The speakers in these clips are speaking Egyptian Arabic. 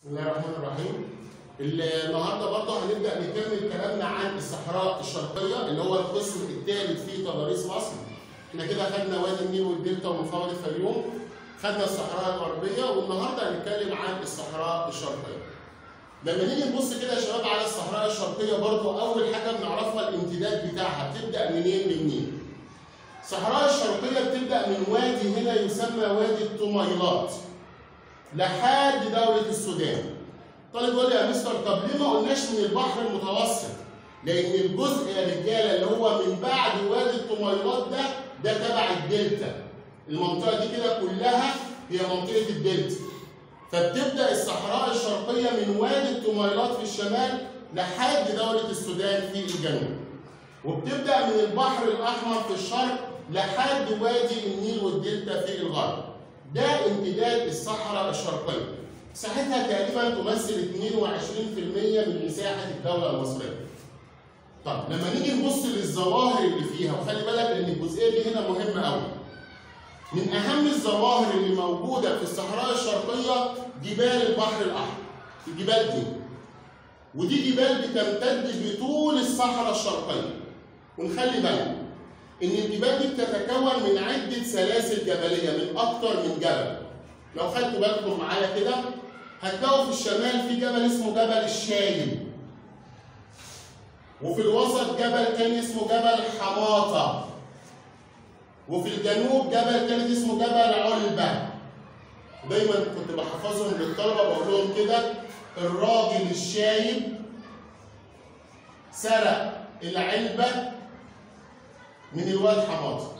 الله الرحمن الرحيم النهارده برضه هنبدا نكمل كلامنا عن الصحراء الشرقيه اللي هو القسم الثالث في تضاريس مصر احنا كده خدنا وادي النيل والدلتا ومنخفض الفيوم خدنا الصحراء الغربيه والنهارده هنتكلم عن الصحراء الشرقيه لما نيجي نبص كده يا شباب على الصحراء الشرقيه برضه اول حاجه بنعرفها الامتداد بتاعها بتبدا منين لمنين الصحراء الشرقيه بتبدا من وادي هنا يسمى وادي الطميلات لحد دوله السودان طالب يقول لي يا مستر طب ليه ما قلناش من البحر المتوسط؟ لأن الجزء يا رجالة اللي هو من بعد وادي الطميلات ده ده تبع الدلتا. المنطقة دي كده كلها هي منطقة الدلتا. فبتبدأ الصحراء الشرقية من وادي الطميلات في الشمال لحد دولة السودان في الجنوب. وبتبدأ من البحر الأحمر في الشرق لحد وادي النيل والدلتا في الغرب. ده امتداد الصحراء الشرقية. مساحتها تقريبا تمثل 22% من مساحه الدوله المصريه. طب لما نيجي نبص للظواهر اللي فيها وخلي بالك ان الجزئيه دي هنا مهمه قوي. من اهم الظواهر اللي موجوده في الصحراء الشرقيه جبال البحر الاحمر. الجبال دي. ودي جبال بتمتد بطول الصحراء الشرقيه. ونخلي بالنا ان الجبال دي بتتكون من عده سلاسل جبليه من اكثر من جبل. لو خدتوا بالكم معايا كده هتلاقوا في الشمال في جبل اسمه جبل الشايب وفي الوسط جبل تاني اسمه جبل حماطة وفي الجنوب جبل تالت اسمه جبل علبة دايما كنت بحفظهم للطلبة بقول لهم كده الراجل الشايب سرق العلبة من الواد حماطة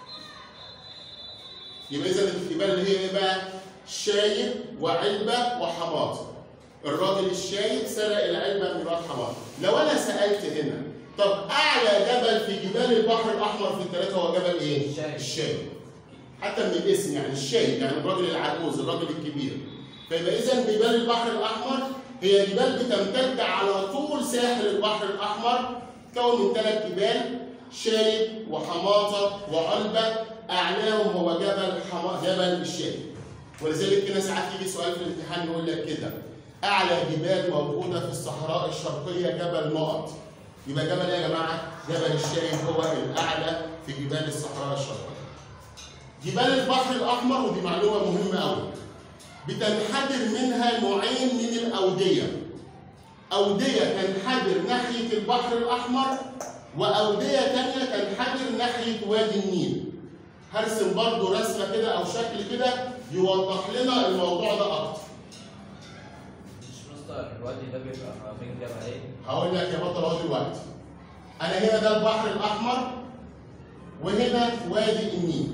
يبقى إذا الجبال اللي هي إيه بقى؟ شايب وعلبة وحماطة الراجل الشايب سرق العلبة من راس حماطة لو أنا سألت هنا طب أعلى جبل في جبال البحر الأحمر في الثلاثة هو جبل إيه؟ الشايب. الشايب حتى من الاسم يعني الشايب يعني الراجل العجوز الراجل الكبير فيبقى إذا جبال البحر الأحمر هي جبال بتمتد على طول ساحل البحر الأحمر تكون من ثلاث جبال شايب وحماطة وعلبة أعلاهم هو جبل حما... جبل الشايب ولذلك كده ساعات يجي سؤال في الامتحان يقول لك كده اعلى جبال موجوده في الصحراء الشرقيه جبل نقط يبقى جبل ايه يا جماعه؟ جبل الشايب هو الاعلى في جبال الصحراء الشرقيه. جبال البحر الاحمر ودي معلومه مهمه قوي بتنحدر منها نوعين من الاوديه. اوديه تنحدر ناحيه البحر الاحمر واوديه ثانيه تنحدر ناحيه وادي النيل. هرسم برضو رسمه كده او شكل كده يوضح لنا الموضوع ده اكتر. مش مستر الوادي ده بيبقى ما بين جبلين هقول لك يا بطل اهو دلوقتي. انا هنا ده البحر الاحمر وهنا وادي النيل.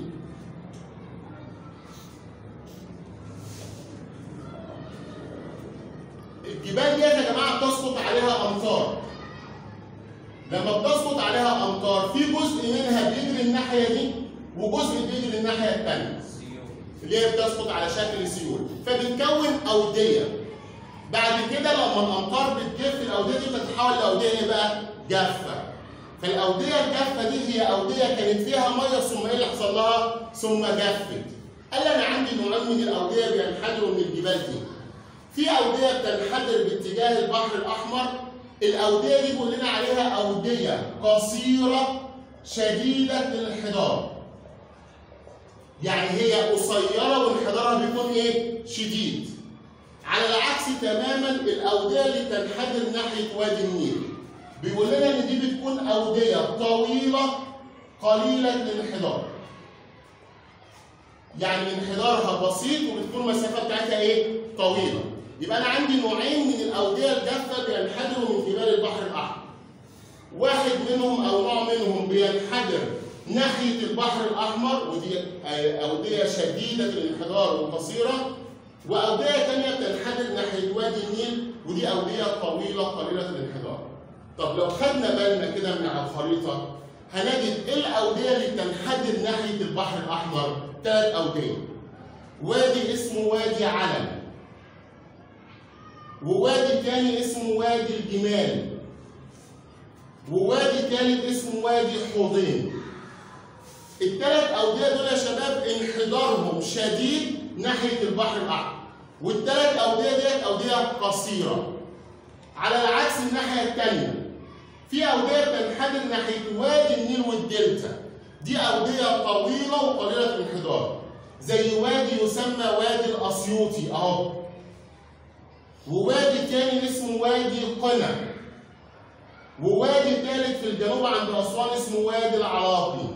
الجبال ديت يا جماعه بتسقط عليها امطار. لما بتسقط عليها امطار في جزء منها بيجري الناحيه دي وجزء بيجري الناحيه الثانيه. سيول اللي هي بتسقط على شكل سيول فبتكون اوديه بعد كده لما الامطار بتجف الاوديه دي بتتحول لاوديه ايه بقى؟ جافه فالاوديه الجافه دي هي اوديه كانت فيها ميه ثم ايه اللي حصل لها؟ ثم جفت قال لي انا عندي نوعين من الاوديه بينحدروا من الجبال دي في اوديه بتنحدر باتجاه البحر الاحمر الاوديه دي بيقول لنا عليها اوديه قصيره شديده الانحدار يعني هي قصيرة وانحدارها بيكون ايه؟ شديد. على العكس تماما الأودية اللي تنحدر ناحية وادي النيل. بيقول لنا إن دي بتكون أودية طويلة قليلة الانحدار. يعني انحدارها بسيط وبتكون المسافة بتاعتها ايه؟ طويلة. يبقى أنا عندي نوعين من الأودية الجافة بينحدروا من جبال البحر الأحمر. واحد منهم او نوع منهم بينحدر ناحيه البحر الاحمر ودي اوديه شديده الانحدار وقصيره واوديه ثانيه بتنحدر ناحيه وادي النيل ودي اوديه طويله قليله الانحدار. طب لو خدنا بالنا كده من على الخريطه هنجد ايه الاوديه اللي بتنحدر ناحيه البحر الاحمر؟ ثلاث اوديه. وادي اسمه وادي علم. ووادي تاني اسمه وادي الجمال. ووادي تالت اسمه وادي حوضين الثلاث اوديه دول يا شباب انحدارهم شديد ناحيه البحر الاحمر والثلاث اوديه ديت اوديه قصيره على العكس الناحيه الثانيه في اوديه بتنحدر ناحيه وادي النيل والدلتا دي اوديه طويله وقليله الانحدار زي وادي يسمى وادي الاسيوطي اهو ووادي تاني اسمه وادي قنا ووادي ثالث في الجنوب عند اسوان اسمه وادي العراقي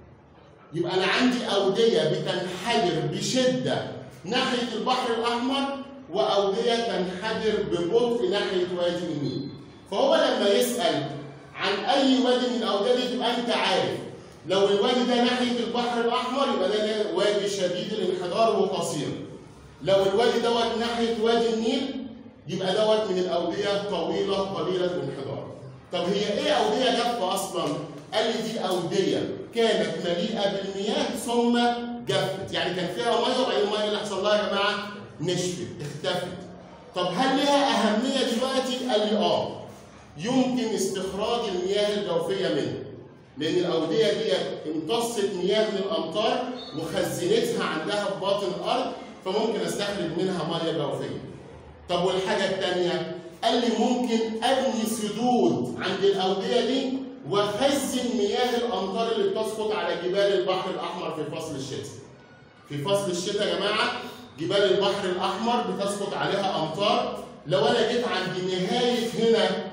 يبقى انا عندي اوديه بتنحدر بشده ناحيه البحر الاحمر واوديه تنحدر ببطء ناحيه وادي النيل فهو لما يسال عن اي وادي من الاوديه دي تبقى انت عارف لو الوادي ده ناحيه البحر الاحمر يبقى ده وادي شديد الانحدار وقصير لو الوادي دوت ناحيه وادي النيل يبقى دوت من الاوديه طويله قليله الانحدار طب هي ايه اوديه جافه اصلا قال لي دي اوديه كانت مليئه بالمياه ثم جفت يعني كان فيها ميه وبعدين الميه اللي حصل لها يا جماعه نشفت اختفت طب هل لها اهميه دلوقتي قال لي اه يمكن استخراج المياه الجوفيه منها لان الاوديه دي امتصت مياه من الامطار وخزنتها عندها في باطن الارض فممكن استخرج منها ميه جوفيه طب والحاجه الثانيه قال لي ممكن ابني سدود عند الاوديه دي واخزن مياه الامطار اللي بتسقط على جبال البحر الاحمر في فصل الشتاء. في فصل الشتاء يا جماعه جبال البحر الاحمر بتسقط عليها امطار لو انا جيت عند نهايه هنا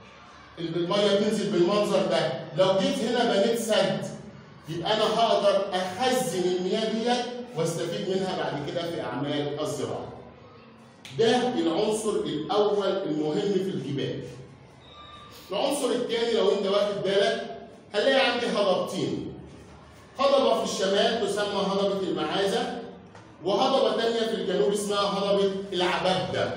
الميه بتنزل بالمنظر ده لو جيت هنا بنيت سد يبقى انا هقدر اخزن المياه ديت واستفيد منها بعد كده في اعمال الزراعه. ده العنصر الاول المهم في الجبال. العنصر الثاني لو انت واخد بالك هنلاقي عندي هضبتين. هضبه في الشمال تسمى هضبه المعازه وهضبه ثانيه في الجنوب اسمها هضبه العبده.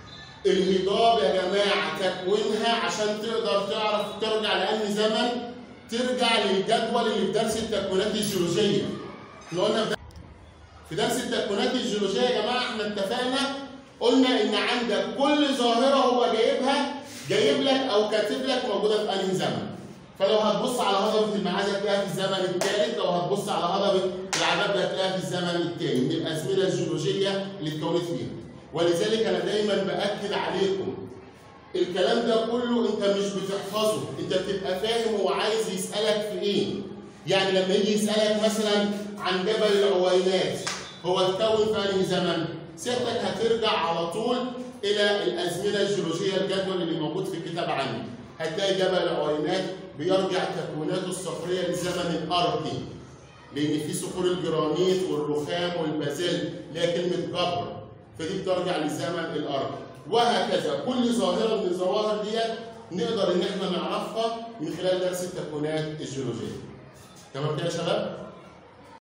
الهضاب يا جماعه تكوينها عشان تقدر تعرف ترجع لانهي زمن ترجع للجدول اللي في درس التكوينات الجيولوجيه. احنا قلنا في درس التكوينات الجيولوجيه يا جماعه احنا اتفقنا قلنا ان عندك كل ظاهره هو جايبها جايب لك او كاتب لك موجوده في انهي زمن فلو هتبص على هضبه المعازه هتلاقيها في الزمن الثالث لو هتبص على هضبه العباب هتلاقيها في الزمن الثاني من الازمنه الجيولوجيه اللي اتكونت فيها ولذلك انا دايما باكد عليكم الكلام ده كله انت مش بتحفظه انت بتبقى فاهم هو عايز يسالك في ايه يعني لما يجي يسالك مثلا عن جبل العوينات هو اتكون في انهي زمن سيادتك هترجع على طول الى الازمنه الجيولوجيه الجدول اللي موجود في الكتاب عندي هتلاقي جبل العوينات بيرجع تكويناته الصخريه للزمن الارضي لان في صخور الجرانيت والرخام والبازلت اللي هي كلمه جبر فدي بترجع للزمن الارضي وهكذا كل ظاهره من الظواهر ديت نقدر ان احنا نعرفها من خلال درس التكوينات الجيولوجيه تمام كده يا شباب